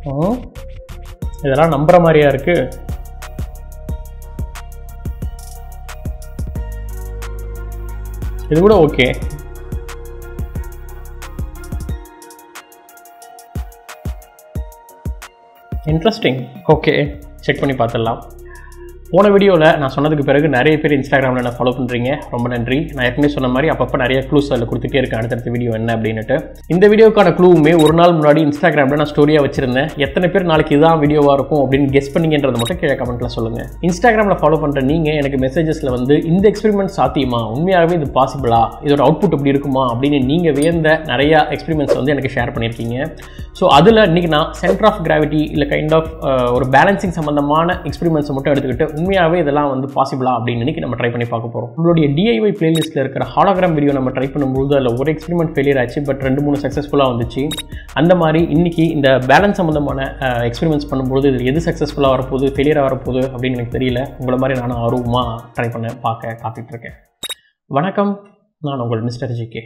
ம், இதெல்லாம் நம்புற மாதிரியா இருக்கு இது கூட ஓகே இன்ட்ரெஸ்டிங் ஓகே செக் பண்ணி பார்த்துடலாம் போன வீடியோவில் நான் சொன்னதுக்கு பிறகு நிறைய பேர் இன்ஸ்டாகிராமில் என்ன ஃபாலோ பண்ணுறீங்க ரொம்ப நன்றி நான் ஏற்கனவே சொன்ன மாதிரி அப்பப்போ நிறைய க்ளூஸ் அதில் கொடுத்துட்டே இருக்கேன் அடுத்தடுத்த வீடியோ என்ன அப்படின்னுட்டு இந்த வீடியோக்கான க்ளூவுமே ஒரு நாள் முன்னாடி இன்ஸ்டாகிராமில் நான் ஸ்டோரியாக வச்சிருந்தேன் எத்தனை பேர் நாளைக்கு இதான் வீடியோவாக இருக்கும் அப்படின்னு கெஸ் பண்ணீங்கன்றதை மட்டும் கீழே கமெண்ட்டில் சொல்லுங்கள் இன்ஸ்டாகிராமில் ஃபாலோ பண்ணுற நீங்கள் எனக்கு மெசேஜஸில் வந்து இந்த எக்ஸ்பெரிமெண்ட் சாத்தியமா உண்மையாகவே இது பாசிபிளா இதோட அவுட்புட் இப்படி இருக்குமா அப்படின்னு நீங்கள் வியந்த நிறையா எக்ஸ்பெரிமெண்ட்ஸ் வந்து எனக்கு ஷேர் பண்ணியிருக்கீங்க ஸோ அதில் இன்றைக்கி நான் சென்டர் ஆஃப் கிராவிட்டி இல்லை கைண்ட் ஆஃப் ஒரு பேலன்சிங் சம்மந்தமான எக்ஸ்பெரிமெண்ட்ஸை மட்டும் எடுத்துக்கிட்டு உண்மையாகவே இதெல்லாம் வந்து பாசிபிளா அப்படின்னு இன்னைக்கு நம்ம ட்ரை பண்ணி பார்க்க போகிறோம் நம்மளுடைய டிஐஒய் பிளேலிஸ்ட்டில் இருக்கிற ஹாலோகிராம் வீடியோ நம்ம ட்ரை பண்ணும்போது அதில் ஒரு எக்ஸ்பெரிமெண்ட் ஃபெயிலியர் ஆச்சு பட் ரெண்டு மூணு சக்ஸஸ்ஃபுல்லாக வந்துச்சு அந்த மாதிரி இன்னைக்கு இந்த பேலன்ஸ் சம்மந்தமான எக்ஸ்பெரிமெண்ட்ஸ் பண்ணும்போது இது எது சக்ஸஸ்ஃபுல்லாக வரப்போகுது ஃபெயிலியராக வரப்போகுது அப்படின்னு எனக்கு தெரியல உங்களை மாதிரி நானும் ஆர்வமாக ட்ரை பண்ண பார்க்க காத்துட்டு இருக்கேன் வணக்கம் நான் உங்கள் மிஸ்டர் ஜிகே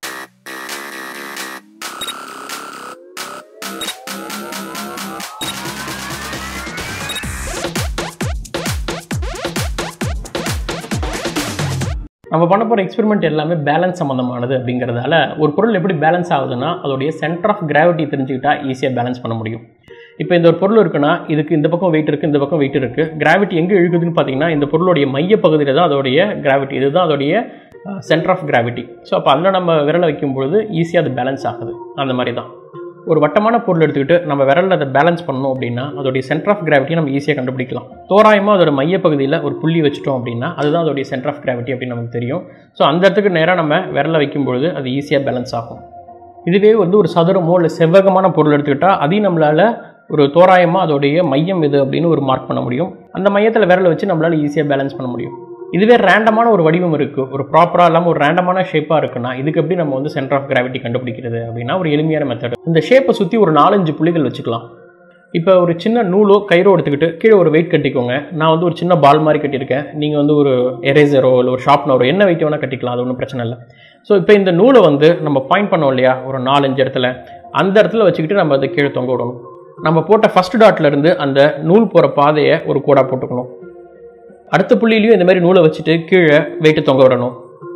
நம்ம பண்ண போகிற எக்ஸ்பெரிமெண்ட் எல்லாமே பேலன்ஸ் சம்மந்தமானது அப்படிங்கிறதால ஒரு பொருள் எப்படி பேலன்ஸ் ஆகுதுன்னா அதோடைய சென்டர் ஆஃப் கிராவிட்டி தெரிஞ்சுக்கிட்டா ஈஸியாக பேலன்ஸ் பண்ண முடியும் இப்போ இந்த ஒரு பொருள் இருக்குன்னா இதுக்கு இந்த பக்கம் வெயிட் இருக்குது இந்த பக்கம் வெயிட் இருக்குது கிராவிட்டி எங்கே இழுக்குதுன்னு பார்த்தீங்கன்னா இந்த பொருளுடைய மைய பகுதியில் தான் அதோடைய கிராவிட்டி இதுதான் அதோடைய சென்டர் ஆஃப் கிராவிட்டி ஸோ அப்போ அதில் நம்ம விரலை வைக்கும்பொழுது ஈஸியாக அது பேலன்ஸ் ஆகுது அந்த மாதிரி தான் ஒரு வட்டமான பொருள் எடுத்துக்கிட்டு நம்ம விரலில் அதை பேலன்ஸ் பண்ணணும் அப்படின்னா அதோடைய சென்டர் ஆஃப் கிராவிட்டி நம்ம ஈஸியாக கண்டுபிடிக்கலாம் தோராயமாக அதோட மையப்பகுதியில் ஒரு புள்ளி வச்சுட்டோம் அப்படின்னா அதுதான் அதோடைய சென்டர் ஆஃப் கிராவிட்டி அப்படின்னு நமக்கு தெரியும் ஸோ அந்த இடத்துக்கு நேராக நம்ம விரலை வைக்கும்பொழுது அது ஈஸியாக பேலன்ஸ் ஆகும் இதுவே வந்து ஒரு சதுரமோ இல்லை செவ்வகமான பொருள் எடுத்துக்கிட்டால் அதையும் நம்மளால் ஒரு தோராயமாக அதோடைய மையம் எது அப்படின்னு ஒரு மார்க் பண்ண முடியும் அந்த மையத்தில் விரலை வச்சு நம்மளால் ஈஸியாக பேலன்ஸ் பண்ண முடியும் இதுவே ரேண்டமான ஒரு வடிவம் இருக்குது ஒரு ப்ராப்பராக இல்லாமல் ஒரு ரேண்டமான ஷேப்பாக இருக்குன்னா இதுக்கு எப்படி நம்ம வந்து சென்டர் ஆஃப் கிராவிட்டி கண்டுபிடிக்கிறது அப்படின்னா ஒரு எளிமையான மெத்தட் இந்த ஷேப்பை சுற்றி ஒரு நாலஞ்சு புள்ளிகள் வச்சுக்கலாம் இப்போ ஒரு சின்ன நூலோ கயிறோ எடுத்துக்கிட்டு கீழே ஒரு வெயிட் கட்டிக்கோங்க நான் வந்து ஒரு சின்ன பால் மாதிரி கட்டியிருக்கேன் நீங்கள் வந்து ஒரு எரேசரோ இல்லை ஒரு ஷார்ப்னரோ என்ன வெயிட் வேணால் கட்டிக்கலாம் அது ஒன்றும் பிரச்சனை இல்லை ஸோ இப்போ இந்த நூலை வந்து நம்ம பாயிண்ட் பண்ணோம் இல்லையா ஒரு நாலஞ்சு இடத்துல அந்த இடத்துல வச்சுக்கிட்டு நம்ம அதை கீழே தொங்க விடணும் நம்ம போட்ட ஃபஸ்ட் டாட்லேருந்து அந்த நூல் போகிற பாதையை ஒரு கோடாக போட்டுக்கணும் அடுத்த புள்ளியிலையும் இந்த மாதிரி நூலை வச்சுட்டு கீழே வெயிட்டு தொங்க விடணும்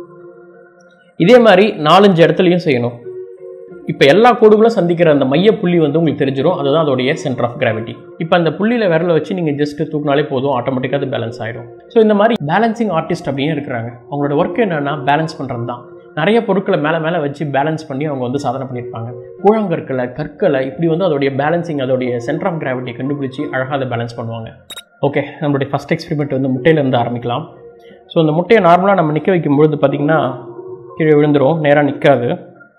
இதே மாதிரி நாலஞ்சு இடத்துலையும் செய்யணும் இப்போ எல்லா கோடுகளும் சந்திக்கிற அந்த மைய புள்ளி வந்து உங்களுக்கு தெரிஞ்சிடும் அதுதான் அதோடைய சென்டர் ஆஃப் கிராவிட்டி இப்போ அந்த புள்ளியில் விரல வச்சு நீங்கள் ஜஸ்ட் தூக்கினாலே போதும் ஆட்டோமேட்டிக்காக அது பேலன்ஸ் ஆகிடும் ஸோ இந்த மாதிரி பேலன்சிங் ஆர்டிஸ்ட் அப்படின்னு இருக்கிறாங்க அவங்களோட ஒர்க் என்னன்னா பேலன்ஸ் பண்ணுறது தான் நிறைய பொருட்களை மேலே மேலே வச்சு பேலன்ஸ் பண்ணி அவங்க வந்து சாதனை பண்ணியிருப்பாங்க கூழங்கற்களை கற்களை இப்படி வந்து அதோடைய பேலன்சிங் அதோடைய சென்டர் ஆஃப் கிராவிட்டியை கண்டுபிடிச்சி அழகாக அதை பேலன்ஸ் பண்ணுவாங்க ஓகே நம்மளுடைய ஃபஸ்ட் எக்ஸ்பெரிமெண்ட் வந்து முட்டையிலேருந்து ஆரம்பிக்கலாம் ஸோ இந்த முட்டையை நார்மலாக நம்ம நிற்க வைக்கும்பொழுது பார்த்திங்கன்னா கீழே விழுந்துடும் நேராக நிற்காது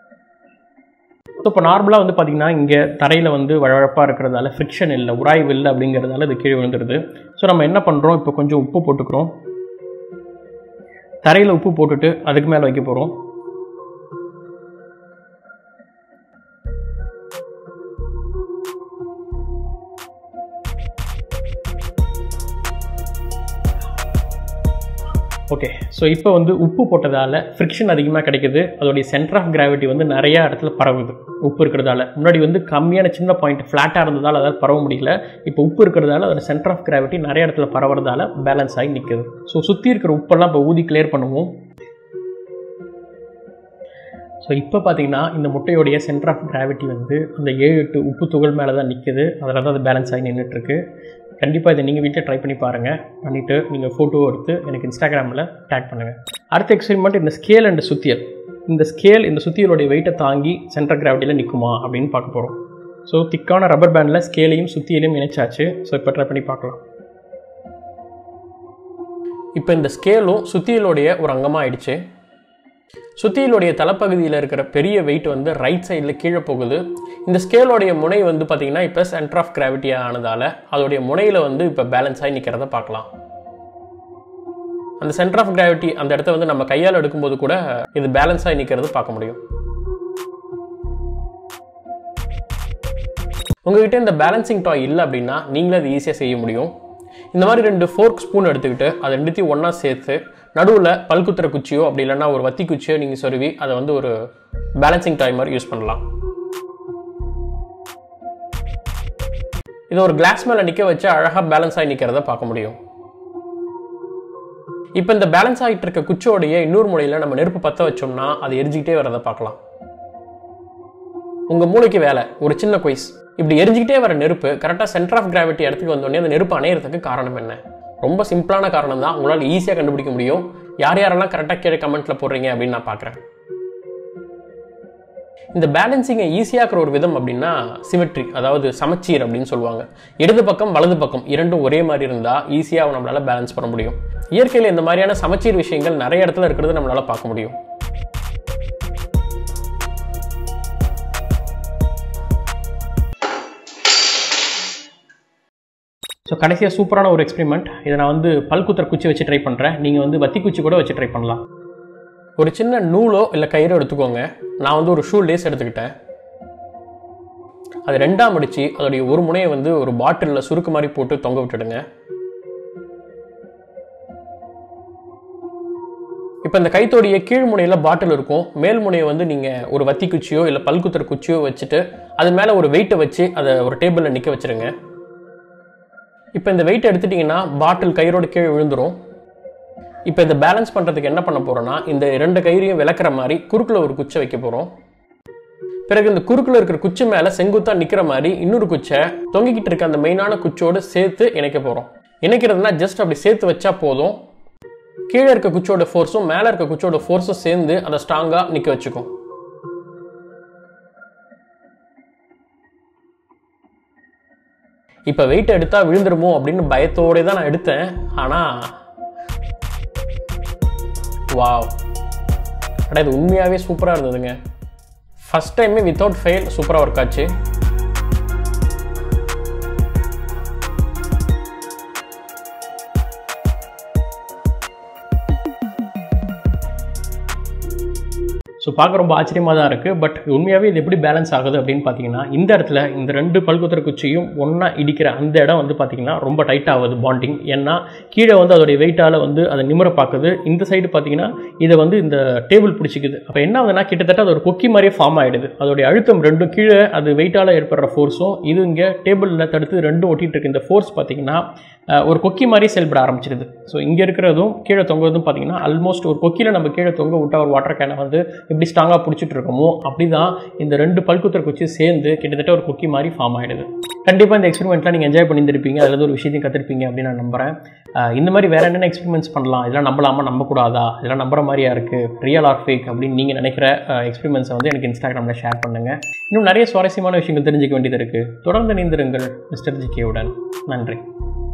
ஸோ இப்போ நார்மலாக வந்து பார்த்திங்கன்னா இங்கே தரையில் வந்து வழவழப்பாக இருக்கிறதால ஃப்ரிக்ஷன் இல்லை உராய்வு இல்லை அப்படிங்கிறதால இது கீழே விழுந்துருது ஸோ நம்ம என்ன பண்ணுறோம் இப்போ கொஞ்சம் உப்பு போட்டுக்கிறோம் தரையில் உப்பு போட்டுட்டு அதுக்கு மேலே வைக்க போகிறோம் ஓகே ஸோ இப்போ வந்து உப்பு போட்டதால் ஃப்ரிக்ஷன் அதிகமாக கிடைக்குது அதோடைய சென்டர் ஆஃப் கிராவிட்டி வந்து நிறையா இடத்துல பரவுது உப்பு இருக்கிறதால முன்னாடி வந்து கம்மியான சின்ன பாயிண்ட் ஃப்ளாட்டாக இருந்ததால் அதால் பரவ முடியல இப்போ உப்பு இருக்கிறதால அதோட சென்டர் ஆஃப் கிராவிட்டி நிறைய இடத்துல பரவுறதால பேலன்ஸ் ஆகி நிற்குது ஸோ சுற்றி இருக்கிற உப்பெல்லாம் இப்போ ஊதி கிளியர் பண்ணுவோம் ஸோ இப்போ பார்த்தீங்கன்னா இந்த முட்டையோடைய சென்டர் ஆஃப் கிராவிட்டி வந்து அந்த ஏழு எட்டு உப்பு துகள் மேலே தான் நிற்குது அதில் தான் அது பேலன்ஸ் ஆகி நின்றுட்டுருக்கு கண்டிப்பாக இதை நீங்கள் வீட்டில் ட்ரை பண்ணி பாருங்கள் பண்ணிவிட்டு நீங்கள் ஃபோட்டோ எடுத்து எனக்கு இன்ஸ்டாகிராமில் டேக் பண்ணுங்கள் அடுத்த எக்ஸ்பெரிமெண்ட் இந்த ஸ்கேல் அண்ட் சுத்தியல் இந்த ஸ்கேல் இந்த சுத்தியலுடைய வெயிட்டை தாங்கி சென்டர் கிராவிட்டியில் நிற்குமா அப்படின்னு பார்க்க போகிறோம் ஸோ திக்கான ரப்பர் பேண்டில் ஸ்கேலையும் சுத்தியலையும் இணைச்சாச்சு ஸோ இப்போ ட்ரை பண்ணி பார்க்கலாம் இப்போ இந்த ஸ்கேலும் சுத்தியலுடைய ஒரு அங்கமாக ஆயிடுச்சு சுத்தியலுடைய தலைப்பகுதியில் இருக்கிற பெரிய வெயிட் வந்து ரைட் சைடில் கீழே போகுது இந்த ஸ்கேலோடைய முனை வந்து பார்த்திங்கன்னா இப்போ சென்டர் ஆஃப் கிராவிட்டி ஆனதால் அதோடைய முனையில் வந்து இப்போ பேலன்ஸ் ஆகி நிற்கிறத பார்க்கலாம் அந்த சென்டர் ஆஃப் கிராவிட்டி அந்த இடத்த வந்து நம்ம கையால் எடுக்கும்போது கூட இது பேலன்ஸ் ஆகி நிற்கிறது பார்க்க முடியும் உங்ககிட்ட இந்த பேலன்சிங் டாய் இல்லை அப்படின்னா நீங்களே அது ஈஸியாக செய்ய முடியும் இந்த மாதிரி ரெண்டு ஃபோர்க் ஸ்பூன் எடுத்துக்கிட்டு அதை ரெண்டுத்தையும் ஒன்றா சேர்த்து நடுவில் பல்குத்துற குச்சியோ அப்படி இல்லைன்னா ஒரு வத்தி குச்சியோ நீங்கள் சொருவி அதை வந்து ஒரு பேலன்சிங் டாய் மாதிரி யூஸ் பண்ணலாம் இதை ஒரு கிளாஸ் மேலே நிற்க வச்சு அழகாக பேலன்ஸ் ஆகி நிற்கிறத பார்க்க முடியும் இப்போ இந்த பேலன்ஸ் ஆகிட்டு இருக்க குச்சியோடைய இன்னொரு முனையில் நம்ம நெருப்பு பற்ற வச்சோம்னா அது எரிஞ்சிக்கிட்டே வரதை பார்க்கலாம் உங்கள் மூளைக்கு வேலை ஒரு சின்ன கொய்ஸ் இப்படி எரிஞ்சிக்கிட்டே வர நெருப்பு கரெக்டாக சென்டர் ஆஃப் கிராவிட்டி இடத்துக்கு வந்தோடனே அந்த நெருப்பு அணையிறதுக்கு காரணம் என்ன ரொம்ப சிம்பிளான காரணம் தான் உங்களால் ஈஸியாக கண்டுபிடிக்க முடியும் யார் யாரெல்லாம் கரெக்டாக கீழே கமெண்ட்டில் போடுறீங்க அப்படின்னு நான் பார்க்குறேன் இந்த பேலன்சிங்கை ஈஸியாக்குற ஒரு விதம் அப்படின்னா சிமெட்ரி அதாவது சமச்சீர் அப்படின்னு சொல்லுவாங்க இடது பக்கம் வலது பக்கம் இரண்டும் ஒரே மாதிரி இருந்தால் ஈஸியாக நம்மளால பேலன்ஸ் பண்ண முடியும் இயற்கையில் இந்த மாதிரியான சமச்சீர் விஷயங்கள் நிறைய இடத்துல இருக்கிறது நம்மளால பார்க்க முடியும் ஸோ கடைசியாக சூப்பரான ஒரு எக்ஸ்பெரிமெண்ட் இதை நான் வந்து பல்குத்தர குச்சி வச்சு ட்ரை பண்ணுறேன் நீங்கள் வந்து வத்தி குச்சி கூட வச்சு ட்ரை பண்ணலாம் ஒரு சின்ன நூலோ இல்லை கயிறோ எடுத்துக்கோங்க நான் வந்து ஒரு ஷூ லேஸ் எடுத்துக்கிட்டேன் அது ரெண்டாம் அடித்து அதோடைய ஒரு முனையை வந்து ஒரு பாட்டிலில் சுருக்கு மாதிரி போட்டு தொங்க விட்டுடுங்க இப்போ இந்த கைத்தோடைய கீழ் முனையில் பாட்டில் இருக்கும் மேல் முனையை வந்து நீங்கள் ஒரு வத்தி குச்சியோ இல்லை பல்குத்தர குச்சியோ வச்சுட்டு அது மேலே ஒரு வெயிட்டை வச்சு அதை ஒரு டேபிளில் நிற்க வச்சுருங்க இப்போ இந்த வெயிட் எடுத்துட்டிங்கன்னா பாட்டில் கயிறோட கீழே விழுந்துடும் இப்போ இதை பேலன்ஸ் பண்ணுறதுக்கு என்ன பண்ண போகிறோன்னா இந்த இரண்டு கயிறையும் விளக்குற மாதிரி குறுக்கில் ஒரு குச்சை வைக்க போகிறோம் பிறகு இந்த குறுக்கில் இருக்கிற குச்சி மேலே செங்குத்தாக நிற்கிற மாதிரி இன்னொரு குச்சை தொங்கிக்கிட்டு இருக்க அந்த மெயினான குச்சோடு சேர்த்து இணைக்க போகிறோம் இணைக்கிறதுனா ஜஸ்ட் அப்படி சேர்த்து வச்சா போதும் கீழே இருக்க குச்சோட ஃபோர்ஸும் மேலே இருக்க குச்சோட ஃபோர்ஸும் சேர்ந்து அதை ஸ்ட்ராங்காக நிற்க வச்சுக்கும் இப்போ வெயிட் எடுத்தா விழுந்துருமோ அப்படின்னு பயத்தோட தான் நான் எடுத்தேன் ஆனால் வாவ் அடா இது உண்மையாகவே சூப்பராக இருந்ததுங்க ஃபஸ்ட் டைமே வித்தவுட் ஃபெயில் சூப்பராக ஒர்க் ஆச்சு ஸோ பார்க்க ரொம்ப ஆச்சரியமாக தான் இருக்குது பட் உண்மையாகவே இது எப்படி பேலன்ஸ் ஆகுது அப்படின்னு பார்த்தீங்கன்னா இந்த இடத்துல இந்த ரெண்டு பல்குத்தர குச்சியும் ஒன்றா இடிக்கிற அந்த இடம் வந்து பார்த்தீங்கன்னா ரொம்ப டைட் ஆகுது பாண்டிங் ஏன்னா கீழே வந்து அதோடைய வெயிட்டால் வந்து அதை நிமிர பார்க்குது இந்த சைடு பார்த்தீங்கன்னா இதை வந்து இந்த டேபிள் பிடிச்சிக்குது அப்போ என்ன ஆகுதுன்னா கிட்டத்தட்ட அது ஒரு கொக்கி மாதிரியே ஃபார்ம் ஆகிடுது அதோடைய அழுத்தம் ரெண்டும் கீழே அது வெயிட்டால் ஏற்படுற ஃபோர்ஸும் இது இங்கே டேபிளில் தடுத்து ரெண்டும் ஒட்டிகிட்டு இருக்கு இந்த ஃபோர்ஸ் பார்த்தீங்கன்னா ஒரு கொக்கி மாதிரி செயல்பட ஆரம்பிச்சிருது ஸோ இங்கே இருக்கிறதும் கீழே தொங்குறதும் பார்த்தீங்கன்னா ஆல்மோஸ்ட் ஒரு கொக்கியில் நம்ம கீழே தொங்க விட்டால் ஒரு வாட்டர் கேனை வந்து எப்படி ஸ்ட்ராங்காக பிடிச்சிட்டு இருக்கோமோ அப்படி தான் இந்த ரெண்டு பல்குத்தர் குச்சி சேர்ந்து கிட்டத்தட்ட ஒரு கொக்கி மாதிரி ஃபார்ம் ஆகிடுது கண்டிப்பாக இந்த எக்ஸ்பெரிமெண்ட்லாம் நீங்கள் என்ஜாய் பண்ணியிருப்பீங்க அதில் ஒரு விஷயத்தையும் கற்றுருப்பீங்க அப்படின்னு நான் நம்புகிறேன் இந்த மாதிரி வேறு என்னென்ன எக்ஸ்பெரிமெண்ட்ஸ் பண்ணலாம் இதெல்லாம் நம்பலாமா நம்பக்கூடாதா இதெல்லாம் நம்புற மாதிரியா இருக்குது ரியல் ஆர் ஃபேக் அப்படின்னு நீங்கள் நினைக்கிற எக்ஸ்பெரிமெண்ட்ஸை வந்து எனக்கு இன்ஸ்டாகிராமில் ஷேர் பண்ணுங்கள் இன்னும் நிறைய சுவாரஸ்யமான விஷயங்கள் தெரிஞ்சுக்க வேண்டியது இருக்குது தொடர்ந்து நீந்திருங்கள் மிஸ்டர் ஜிகேவுடன் நன்றி